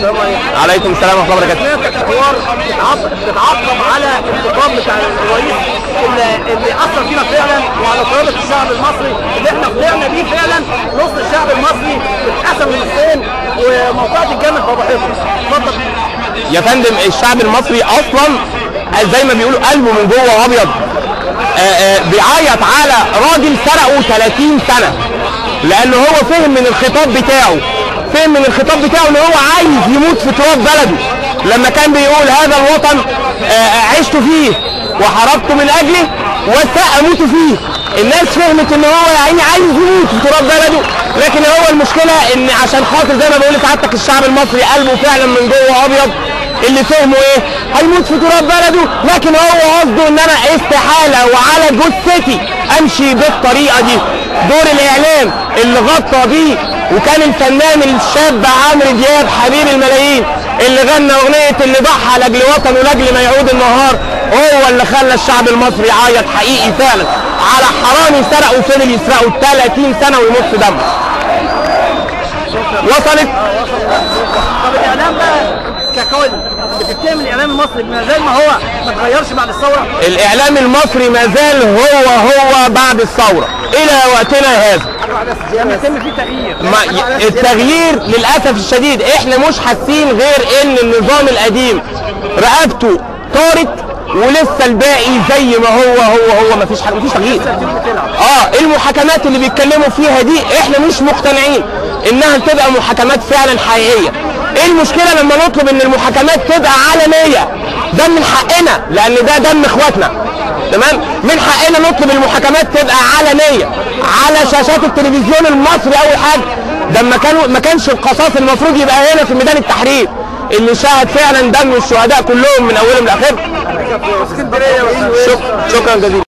السلام عليكم عليكم السلام ورحمه الله وبركاته سمعتك حوار بتعقب بتعقب على الخطاب بتاع الرئيس اللي, اللي اثر فينا فعلا وعلى قرابه الشعب المصري اللي احنا طلعنا بيه فعلا نص الشعب المصري اتقسم نصين وموقعة الجامع فضحته اتفضل يا فندم الشعب المصري اصلا زي ما بيقولوا قلبه من جوه ابيض آه، آه، بيعيط على راجل سرقه 30 سنه لان هو فهم من الخطاب بتاعه فهم من الخطاب بتاعه ان هو عايز يموت في تراب بلده لما كان بيقول هذا الوطن آه، عشت فيه وحاربت من اجله وسأموت فيه الناس فهمت ان هو يعني عايز يموت في تراب بلده لكن هو المشكله ان عشان خاطر زي ما بقول لسعادتك الشعب المصري قلبه فعلا من جوه ابيض اللي فهمه ايه هيموت في تراب بلده لكن هو قصده ان انا استحاله وعلى جثتي امشي بالطريقه دي دور الاعلام اللي غطى بيه وكان الفنان الشاب عمرو دياب حبيب الملايين اللي غنى اغنيه اللي ضحى لاجل وطنه لاجل ما يعود النهار هو اللي خلى الشعب المصري يعيط حقيقي فعلا على حرامي سرقوا وفضل يسرقوا 30 سنه ويموت في دمه وصلت طب الاعلام بقى ككل بتتهم الاعلام المصري ما زال ما هو ما اتغيرش بعد الثوره الاعلام المصري ما زال هو هو بعد الثوره الى وقتنا هذا لم يتم فيه تغيير ما التغيير للاسف الشديد احنا مش حاسين غير ان النظام القديم رقبته طارت ولسه الباقي زي ما هو هو هو مفيش حاجه مفيش تغيير اه المحاكمات اللي بيتكلموا فيها دي احنا مش مقتنعين انها تبقى محاكمات فعلا حقيقيه ايه المشكله لما نطلب ان المحاكمات تبقى علنيه ده من حقنا لان ده دم اخواتنا تمام من حقنا نطلب المحاكمات تبقى علنيه على شاشات التلفزيون المصري اول حاجه ده ما كانوا ما كانش القصاص المفروض يبقى هنا في ميدان التحرير اللي شاهد فعلا دم الشهداء كلهم من اولهم لاخرهم اسكندريه شك- شكرا جزيلا